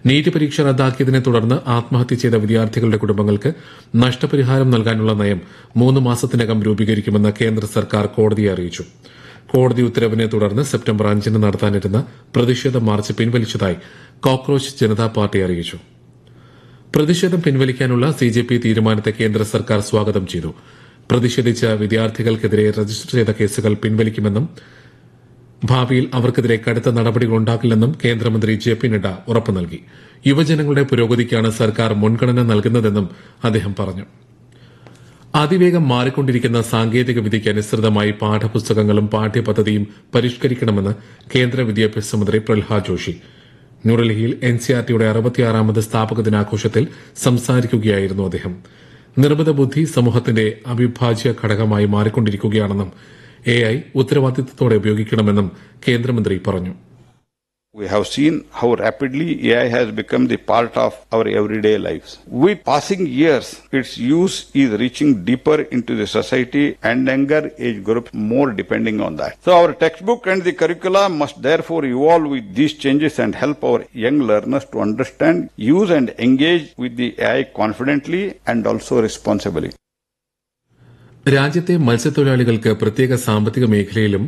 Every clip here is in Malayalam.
നീറ്റ് പരീക്ഷ റദ്ദാക്കിയതിനെ തുടർന്ന് ആത്മഹത്യ ചെയ്ത വിദ്യാർത്ഥികളുടെ കുടുംബങ്ങൾക്ക് നഷ്ടപരിഹാരം നൽകാനുള്ള നയം മൂന്ന് മാസത്തിനകം രൂപീകരിക്കുമെന്ന് കേന്ദ്ര സർക്കാർ കോടതിയെ അറിയിച്ചു കോടതി ഉത്തരവിനെ തുടർന്ന് സെപ്റ്റംബർ അഞ്ചിന് നടത്താനിരുന്ന പ്രതിഷേധ മാർച്ച് പിൻവലിച്ചതായി കോക്രോച്ച് ജനതാ പാർട്ടി അറിയിച്ചു പ്രതിഷേധം പിൻവലിക്കാനുള്ള സി ജെ പി തീരുമാനത്തെ കേന്ദ്ര സർക്കാർ സ്വാഗതം ചെയ്തു പ്രതിഷേധിച്ച വിദ്യാർത്ഥികൾക്കെതിരെ രജിസ്റ്റർ ചെയ്ത കേസുകൾ പിൻവലിക്കുമെന്നും ഭാവിയിൽ അവർക്കെതിരെ കടുത്ത നടപടികൾ ഉണ്ടാക്കില്ലെന്നും കേന്ദ്രമന്ത്രി ജെ പി നഡ്ഡ ഉറപ്പു നൽകി യുവജനങ്ങളുടെ പുരോഗതിക്കാണ് സർക്കാർ മുൻഗണന നൽകുന്നതെന്നും അദ്ദേഹം പറഞ്ഞു അതിവേഗം മാറിക്കൊണ്ടിരിക്കുന്ന സാങ്കേതിക വിദ്യയ്ക്ക് അനുസൃതമായി പാഠപുസ്തകങ്ങളും പാഠ്യപദ്ധതിയും പരിഷ്കരിക്കണമെന്ന് കേന്ദ്ര വിദ്യാഭ്യാസ മന്ത്രി പ്രഹ്ലാദ് ജോഷി ന്യൂഡൽഹിയിൽ എൻസിആർടിയുടെ അറുപത്തിയാറാമത് സ്ഥാപക ദിനാഘോഷത്തിൽ സംസാരിക്കുകയായിരുന്നു അദ്ദേഹം നിർമ്മിത ബുദ്ധി സമൂഹത്തിന്റെ അവിഭാജ്യ ഘടകമായി മാറിക്കൊണ്ടിരിക്കുകയാണെന്നും എ ഐ ഉത്തരവാദിത്തത്തോടെ ഉപയോഗിക്കണമെന്നും കേന്ദ്രമന്ത്രി പറഞ്ഞു We have seen how rapidly AI has become the part of our everyday lives. With passing years, its use is reaching deeper into the society and younger age groups more depending on that. So our textbook and the curricula must therefore evolve with these changes and help our young learners to understand, use and engage with the AI confidently and also responsibly. രാജ്യത്തെ മത്സ്യത്തൊഴിലാളികൾക്ക് പ്രത്യേക സാമ്പത്തിക മേഖലയിലും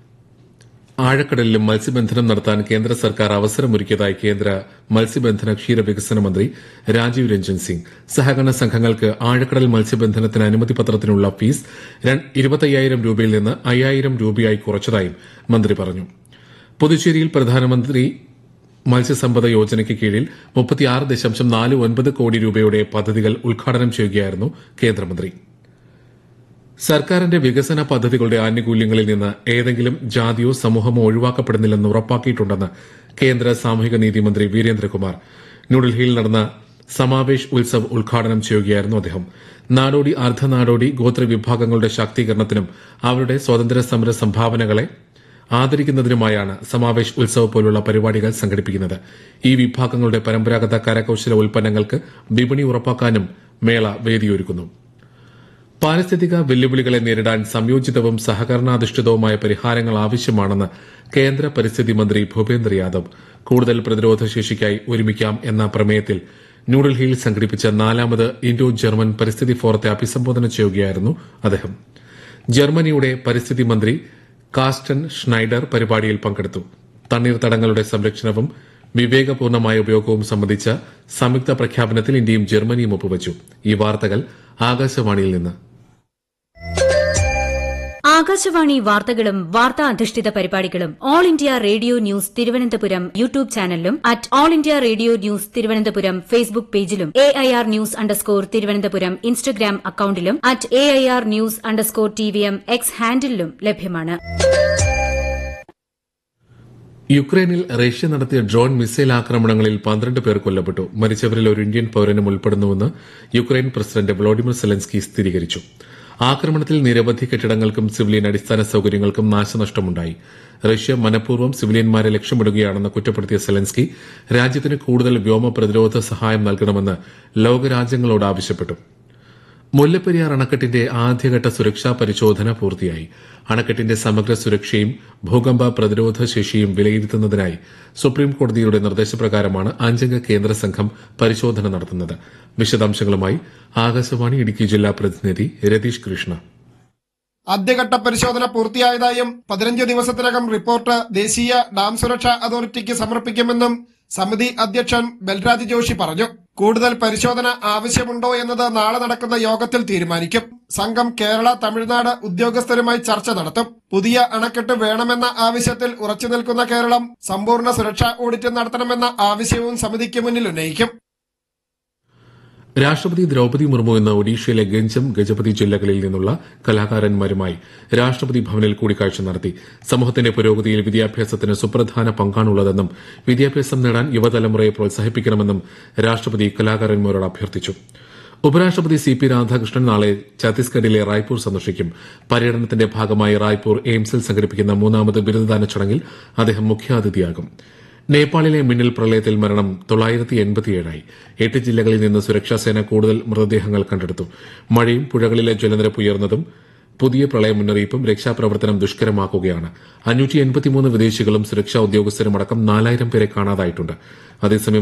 ആഴക്കടലിലും മത്സ്യബന്ധനം നടത്താൻ കേന്ദ്ര സർക്കാർ അവസരമൊരുക്കിയതായി കേന്ദ്ര മത്സ്യബന്ധന ക്ഷീരവികസന മന്ത്രി രാജീവ് രഞ്ജൻ സിംഗ് സഹകരണ സംഘങ്ങൾക്ക് ആഴക്കടൽ മത്സ്യബന്ധനത്തിന് അനുമതി പത്രത്തിനുള്ള ഫീസ് ഇരുപത്തയ്യായിരം രൂപയിൽ നിന്ന് അയ്യായിരം രൂപയായി കുറച്ചതായും മന്ത്രി പറഞ്ഞു പുതുച്ചേരിയിൽ പ്രധാനമന്ത്രി മത്സ്യസമ്പദ യോജനയ്ക്ക് കീഴിൽ മുപ്പത്തിയാറ് ദശാംശം നാല് ഒൻപത് കോടി രൂപയുടെ പദ്ധതികൾ ഉദ്ഘാടനം ചെയ്യുകയായിരുന്നു കേന്ദ്രമന്ത്രി സർക്കാരിന്റെ വികസന പദ്ധതികളുടെ ആനുകൂല്യങ്ങളിൽ നിന്ന് ഏതെങ്കിലും ജാതിയോ സമൂഹമോ ഒഴിവാക്കപ്പെടുന്നില്ലെന്ന് ഉറപ്പാക്കിയിട്ടുണ്ടെന്ന് കേന്ദ്ര സാമൂഹിക നീതി മന്ത്രി വീരേന്ദ്രകുമാർ ന്യൂഡൽഹിയിൽ നടന്ന സമാവേശ് ഉത്സവ് ഉദ്ഘാടനം ചെയ്യുകയായിരുന്നു അദ്ദേഹം നാടോടി അർദ്ധനാടോടി ഗോത്ര വിഭാഗങ്ങളുടെ ശാക്തീകരണത്തിനും അവരുടെ സ്വാതന്ത്ര്യ സമര സംഭാവനകളെ ആദരിക്കുന്നതിനുമായാണ് സമാവേശ് ഉത്സവ് പോലുള്ള പരിപാടികൾ സംഘടിപ്പിക്കുന്നത് ഈ വിഭാഗങ്ങളുടെ പരമ്പരാഗത കരകൌശല ഉൽപ്പന്നങ്ങൾക്ക് വിപണി ഉറപ്പാക്കാനും മേള വേദിയൊരുക്കുന്നു പാരിസ്ഥിതിക വെല്ലുവിളികളെ നേരിടാൻ സംയോജിതവും സഹകരണാധിഷ്ഠിതവുമായ പരിഹാരങ്ങൾ ആവശ്യമാണെന്ന് കേന്ദ്ര പരിസ്ഥിതി മന്ത്രി ഭൂപേന്ദ്ര യാദവ് കൂടുതൽ പ്രതിരോധ ശേഷിക്കായി ഒരുമിക്കാം എന്ന പ്രമേയത്തിൽ ന്യൂഡൽഹിയിൽ സംഘടിപ്പിച്ച നാലാമത് ഇൻഡോ ജർമ്മൻ പരിസ്ഥിതി ഫോറത്തെ അഭിസംബോധന ചെയ്യുകയായിരുന്നു അദ്ദേഹം ജർമ്മനിയുടെ പരിസ്ഥിതി മന്ത്രി കാസ്റ്റൻ ഷ്നൈഡർ പരിപാടിയിൽ പങ്കെടുത്തു തണ്ണീർത്തടങ്ങളുടെ സംരക്ഷണവും വിവേകപൂർണമായ ഉപയോഗവും സംബന്ധിച്ച സംയുക്ത പ്രഖ്യാപനത്തിൽ ഇന്ത്യയും ജർമ്മനിയും ഒപ്പുവച്ചു ഈ വാർത്തകൾ ആകാശവാണിയിൽ നിന്ന് ആകാശവാണി വാർത്തകളും വാർത്താ അധിഷ്ഠിത പരിപാടികളും All India Radio news Thiruvananthapuram YouTube ചാനലിലും at All India Radio news Thiruvananthapuram Facebook പേജിലും A I R news underscore Thiruvananthapuram Instagram അക്കൌണ്ടിലും at A I R news underscore T V M X ഹാൻഡിലും ലഭ്യമാണ് യുക്രൈനിൽ റഷ്യ നടത്തിയ ഡ്രോൺ മിസൈൽ ആക്രമണങ്ങളിൽ പന്ത്രണ്ട് പേർ കൊല്ലപ്പെട്ടു മരിച്ചവരിൽ ഒരു ഇന്ത്യൻ പൌരനും ഉൾപ്പെടുന്നുവെന്ന് യുക്രൈൻ പ്രസിഡന്റ് വ്ളോഡിമിർ സെലൻസ്കി സ്ഥിരീകരിച്ചു ആക്രമണത്തിൽ നിരവധി കെട്ടിടങ്ങൾക്കും സിവിലിയൻ അടിസ്ഥാന സൌകര്യങ്ങൾക്കും നാശനഷ്ടമുണ്ടായി റഷ്യ മനഃപൂർവ്വം സിവിലിയന്മാരെ ലക്ഷ്യമിടുകയാണെന്ന് കുറ്റപ്പെടുത്തിയ സെലൻസ്കി രാജ്യത്തിന് കൂടുതൽ വ്യോമ പ്രതിരോധ സഹായം നൽകണമെന്ന് ലോകരാജ്യങ്ങളോട് ആവശ്യപ്പെട്ടു മുല്ലപ്പെരിയാർ അണക്കെട്ടിന്റെ ആദ്യഘട്ട സുരക്ഷാ പരിശോധന പൂർത്തിയായി അണക്കെട്ടിന്റെ സമഗ്ര സുരക്ഷയും ഭൂകമ്പ പ്രതിരോധ ശേഷിയും വിലയിരുത്തുന്നതിനായി സുപ്രീം കോടതിയുടെ നിർദ്ദേശപ്രകാരമാണ് അഞ്ചംഗ കേന്ദ്ര സംഘം പരിശോധന നടത്തുന്നത് വിശദാംശങ്ങളുമായി ആകാശവാണി ഇടുക്കി ജില്ലാ പ്രതിനിധി രതീഷ് കൃഷ്ണ ആദ്യഘട്ട പരിശോധന പൂർത്തിയായതായും പതിനഞ്ച് ദിവസത്തിനകം റിപ്പോർട്ട് ദേശീയ ഡാം സുരക്ഷാ അതോറിറ്റിക്ക് സമർപ്പിക്കുമെന്നും സമിതി അധ്യക്ഷൻ ബൽരാജ് ജോഷി പറഞ്ഞു കൂടുതൽ പരിശോധന ആവശ്യമുണ്ടോ എന്നത് നാളെ നടക്കുന്ന യോഗത്തിൽ തീരുമാനിക്കും സംഘം കേരള തമിഴ്നാട് ഉദ്യോഗസ്ഥരുമായി ചർച്ച നടത്തും പുതിയ അണക്കെട്ട് വേണമെന്ന ആവശ്യത്തിൽ ഉറച്ചു നിൽക്കുന്ന കേരളം സമ്പൂർണ്ണ സുരക്ഷാ ഓഡിറ്റ് നടത്തണമെന്ന ആവശ്യവും സമിതിക്ക് മുന്നിൽ ഉന്നയിക്കും രാഷ്ട്രപതി ദ്രൌപതി മുർമു ഇന്ന് ഒഡീഷയിലെ ഗഞ്ചം ഗജപതി ജില്ലകളിൽ നിന്നുള്ള കലാകാരന്മാരുമായി രാഷ്ട്രപതി ഭവനിൽ കൂടിക്കാഴ്ച നടത്തി സമൂഹത്തിന്റെ പുരോഗതിയിൽ വിദ്യാഭ്യാസത്തിന് സുപ്രധാന പങ്കാണുള്ളതെന്നും വിദ്യാഭ്യാസം നേടാൻ യുവതലമുറയെ പ്രോത്സാഹിപ്പിക്കണമെന്നും രാഷ്ട്രപതി കലാകാരന്മാരോട് അഭ്യർത്ഥിച്ചു ഉപരാഷ്ട്രപതി സി പി രാധാകൃഷ്ണൻ നാളെ ഛത്തീസ്ഗഡിലെ റായ്പൂർ സന്ദർശിക്കും പര്യടനത്തിന്റെ ഭാഗമായി റായ്പൂർ എയിംസിൽ സംഘടിപ്പിക്കുന്ന മൂന്നാമത് ബിരുദദാന ചടങ്ങിൽ അദ്ദേഹം മുഖ്യാതിഥിയാകും നേപ്പാളിലെ മിന്നൽ പ്രളയത്തിൽ മരണം തൊള്ളായിരത്തി എൺപത്തിയേഴായി എട്ട് ജില്ലകളിൽ നിന്ന് സുരക്ഷാസേന കൂടുതൽ മൃതദേഹങ്ങൾ കണ്ടെടുത്തു മഴയും പുഴകളിലെ ജലനിരപ്പ് ഉയർന്നതും പുതിയ പ്രളയ മുന്നറിയിപ്പും രക്ഷാപ്രവർത്തനം ദുഷ്കരമാക്കുകയാണ് അഞ്ഞൂറ്റി എൺപത്തിമൂന്ന് വിദേശികളും സുരക്ഷാ ഉദ്യോഗസ്ഥരും അടക്കം നാലായിരം പേരെ കാണാതായിട്ടുണ്ട് അതേസമയം